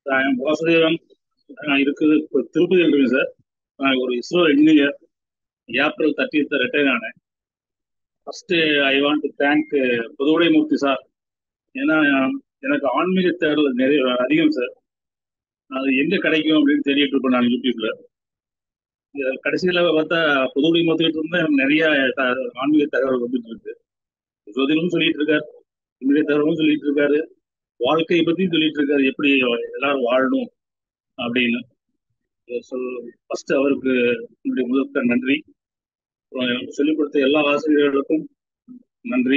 நான் வாசுதேவன் நான் இருக்குது இப்போ திருப்பதியில் இருக்கேன் சார் நான் ஒரு ISRO engineer April thirtieth retire ஆனேன் first I want to thank புதுவுடை மூர்த்தி சார் ஏன்னா எனக்கு ஆன்மீக தேடல் நிறைய அதிகம் சார் அது எங்க கிடைக்கும் அப்படின்னு தேடிட்டு இருப்பேன் நான் யூடியூப்ல இதுல கடைசியில பார்த்தா புதுவுடை மூர்த்திட்டு இருந்தா எனக்கு நிறைய த- ஆன்மீக தகவல் வந்துட்டு இருக்கு ஜோதிடமும் சொல்லிட்டு இருக்காரு ஆன்மீக தகவலும் சொல்லிட்டு இருக்காரு வாழ்க்கையை பத்தியும் சொல்லிட்டு இருக்காரு எப்படி எல்லாரும் வாழணும் அப்படின்னு ஃபர்ஸ்ட் அவருக்கு என்னுடைய முதற்க நன்றி அப்புறம் எனக்கு சொல்லிக் கொடுத்த எல்லா ஆசிரியர்களுக்கும் நன்றி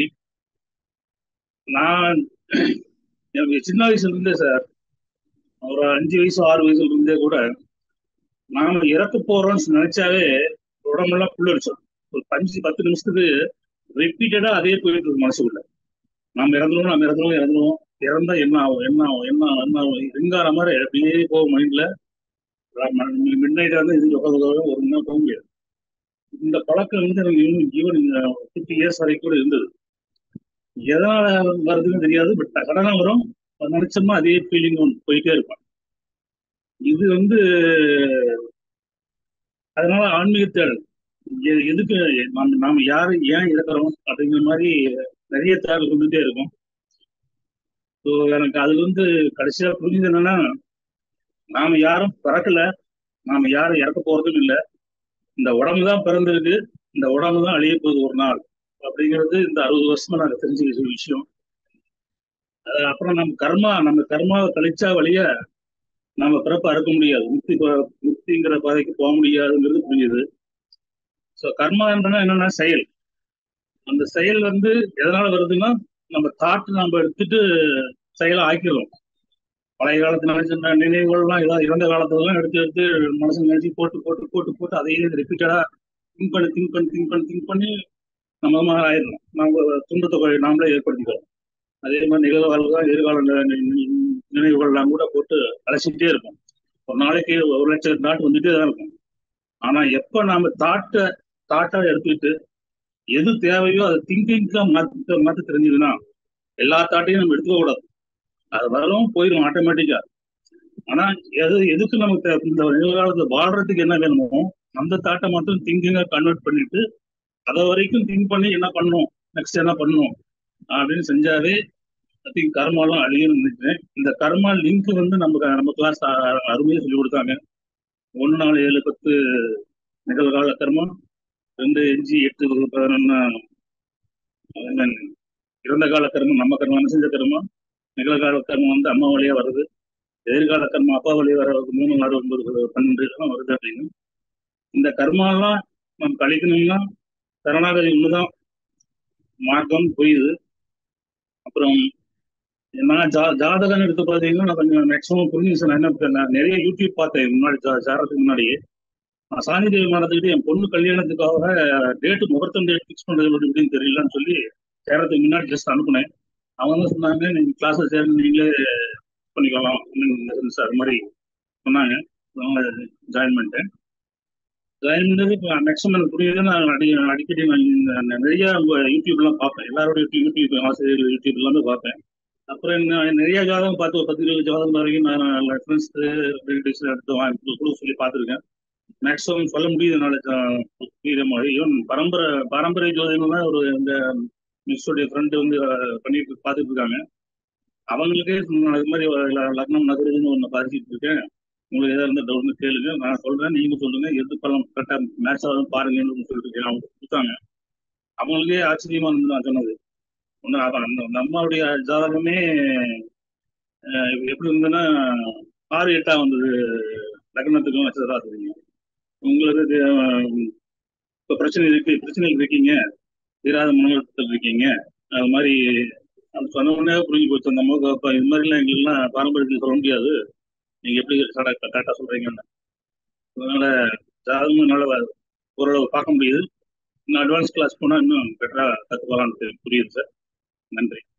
நான் எனக்கு சின்ன வயசுல இருந்தே சார் ஒரு அஞ்சு வயசு ஆறு வயசுல இருந்தே கூட நாம இறக்க போறோம்னு நினைச்சாவே உடம்பெல்லாம் புல்லரிச்சோம் ஒரு அஞ்சு பத்து நிமிஷத்துக்கு ரிப்பீட்டடா அதே போயிட்டு இருக்கு மனசுக்குள்ள நாம இறந்துருவோம் நம்ம இறந்துருவோம் இறந்துருவோம் இறந்தா என்ன ஆகும் என்ன ஆகும் என்ன ஆகும் என்ன ஆகும் ரிங்கார மாதிரி அப்படியே போகும் மைண்ட்ல மிட் நைட் வந்து இது உட்காந்து ஒரு மணி போக முடியாது இந்த பழக்கம் வந்து எனக்கு இன்னும் ஈவன் ஃபிஃப்டி இயர்ஸ் வரைக்கும் கூட இருந்தது எதனால வருதுன்னு தெரியாது பட் கடனா வரும் அது நினைச்சோம்னா அதே ஃபீலிங் போயிட்டே இருக்கும் இது வந்து அதனால ஆன்மீக தேடல் எ- எதுக்கு நாம நாம யாரு ஏன் இருக்கிறோம் அப்படிங்கிற மாதிரி நிறைய தேடல் வந்துட்டே இருக்கும் ஸோ எனக்கு அதுல இருந்து கடைசியா புரிஞ்சது என்னன்னா நாம யாரும் பிறக்கல நாம யாரும் இறக்க போறதும் இல்லை இந்த உடம்பு தான் பிறந்திருக்கு இந்த உடம்பு தான் அழிய போகுது ஒரு நாள் அப்படிங்கிறது இந்த அறுபது வருஷமா நாங்க தெரிஞ்சுக்கிற விஷயம் அஹ் அப்புறம் நம்ம கர்மா நம்ம கர்மாவை கழிச்சா வழிய நம்ம பிறப்பை அறுக்க முடியாது முக்தி ப- முக்திங்கிற பாதைக்கு போக முடியாதுங்கிறது புரிஞ்சுது ஸோ கர்மா என்றனா என்னன்னா செயல் அந்த செயல் வந்து எதனால வருதுன்னா நம்ம தாட் நம்ம எடுத்துட்டு செயலை ஆக்கிடுறோம் பழைய காலத்து நினைச்ச ந- நினைவுகள்லாம் ஏதாவது இறந்த காலத்துலாம் எடுத்து எடுத்து மனசு நினைச்சு போட்டு போட்டு போட்டு போட்டு அதையே ரிப்பீட்டடா திங்க் பண்ணி திங்க் பண்ணி திங்க் பண்ணி திங்க் பண்ணி நம்ம மாதிரி ஆயிடணும் நம்ம துன்பத்தை கொ- நாமளே ஏற்படுத்திக்கிறோம் அதே மாதிரி நிகழ்காலம் எதிர்கால நி- நி- நி- நினைவுகள்லாம் கூட போட்டு அழைச்சிக்கிட்டே இருக்கும் ஒரு நாளைக்கு ஒரு லட்சம் தாட் வந்துட்டே தான் இருக்கும் ஆனா எப்ப நாம தாட்டை தாட்டா எடுத்துக்கிட்டு எது தேவையோ அதை திங்கிங்கா மாத்த மாத்த தெரிஞ்சதுன்னா எல்லா தாட்டையும் நம்ம எடுத்துக்க கூடாது அது வரும் போயிடும் ஆட்டோமேட்டிக்கா ஆனா எது எதுக்கு நமக்கு தே- இந்த நிகழ்காலத்துல வாழ்றதுக்கு என்ன வேணுமோ அந்த தாட்டை மட்டும் திங்கிங்கா கன்வெர்ட் பண்ணிட்டு அதை வரைக்கும் திங்க் பண்ணி என்ன பண்ணணும் நெக்ஸ்ட் என்ன பண்ணணும் அப்படின்னு செஞ்சாவே ஐ திங்க் கர்மாலாம் அழியும்னு நினைக்கிறேன் இந்த கர்மா லிங்க் வந்து நமக்கு நம்ம கிளாஸ் அருமையா சொல்லி கொடுத்தாங்க ஒன்று நாலு ஏழு பத்து நிகழ்கால கர்மம் ரெண்டு அஞ்சு எட்டு பதினொன்னு என்ன, இறந்த கால கர்மம் நம்ம கர்மம் செஞ்ச கர்மம் நிகழ்கால கர்மம் வந்து அம்மா வழியா வருது எதிர்கால கர்மம் அப்பா வழியா வர மூணு ஆறு ஒன்பது பன்னெண்டு இதெல்லாம் வருது அப்படின்னு இந்த கர்மாலாம் நம்ம கழிக்கணும்னா சரணாகதி ஒண்ணுதான் மார்க்கம் புரியுது அப்புறம் நான் ஜா ஜாதகம் எடுத்து பார்த்தீங்கன்னா நான் கொஞ்சம் மேக்ஸிமம் புரிஞ்சுச்சு நான் என்ன பண்ணேன், நான் நிறைய யூடியூப் பார்த்தேன் முன்னாடி ஜா- சேரத்துக்கு முன்னாடியே நான் சாந்தி தேவி மடத்துக்கிட்டு என் பொண்ணு கல்யாணத்துக்காக டேட்டு முகூர்த்தம் டேட் ஃபிக்ஸ் பண்றது எப்படி எப்படின்னு தெரியலன்னு சொல்லி சேரத்துக்கு முன்னாடி ஜஸ்ட் அனுப்புனேன் அவங்க தான் சொன்னாங்க நீங்க கிளாஸில் சேர்ந்து நீங்களே பண்ணிக்கலாம் சார் அது மாதிரி சொன்னாங்க ஜாயின் பண்ணிட்டேன் ஜாயின் பண்ணது இப்போ மேக்ஸிமம் எனக்கு புரியுது நான் அடி அடிக்கடி நான் இந்த- நான் நிறைய யூடியூப்லாம் பார்ப்பேன் எல்லாருடைய யூடியூப் ஆசிரியர்கள் யூடியூப் எல்லாமே பார்ப்பேன் அப்புறம் நான் நிறைய ஜாதகம் பார்த்து ஒரு பத்து இருபது ஜாதகம் வரைக்கும் நான் ரெஃபரன்ஸ் ரிலேட்டிவ்ஸ் எடுத்து வாங்கி குழு சொல்லி பார்த்துருக்கேன் மேக்ஸிமம் சொல்ல முடியுது நாளைக்கு புரியுற மாதிரி ஈவன் பரம்பரை பாரம்பரிய ஜோதிடம்னா ஒரு இந்த மிஸ்ஸோடைய ஃப்ரெண்டு வந்து அஹ், பண்ணிட்டு பார்த்துட்டு இருக்காங்க அவங்களுக்கே நான் அது மாதிரி ஒரு ல- லக்னம் நகருதுன்னு ஒன்று பார்த்துட்டு இருக்கேன் உங்களுக்கு ஏதாவது இருந்தால் டவுட்னு கேளுங்க நான் சொல்றேன் நீங்க சொல்லுங்க எது பலம் கரெக்டாக மேட்ச் ஆகும் பாருங்கன்னு சொல்லிட்டு இருக்கேன். அவங்க கொடுத்தாங்க அவங்களுக்கே ஆச்சரியமா இருந்து நான் சொன்னது ஒன்று அந்த நம்மளுடைய ஜாதகமே அஹ், எப்படி இருந்ததுன்னா ஆறு எட்டா வந்தது லக்னத்துக்கும் நட்சத்திராத்துக்கு உங்களுக்கு அஹ், இப்ப பிரச்சனை இருக்கு பிரச்சனைகள் இருக்கீங்க தீராத மனோகத்தில் இருக்கீங்க அது மாதிரி அது சொன்ன உடனே புரிஞ்சு போச்சு அந்த முக அப்ப இது மாதிரிலாம் எங்களுக்குலாம் பாரம்பரியத்தில் சொல்ல முடியாது நீங்க எப்படி கரெக்டா சொல்றீங்கன்னு அதனால ஜாதகம் என்னால ஓரளவு பார்க்க முடியுது இன்னும் அட்வான்ஸ் கிளாஸ் போனா இன்னும் பெட்டரா கத்துக்கலாம்னு புரியுது சார் நன்றி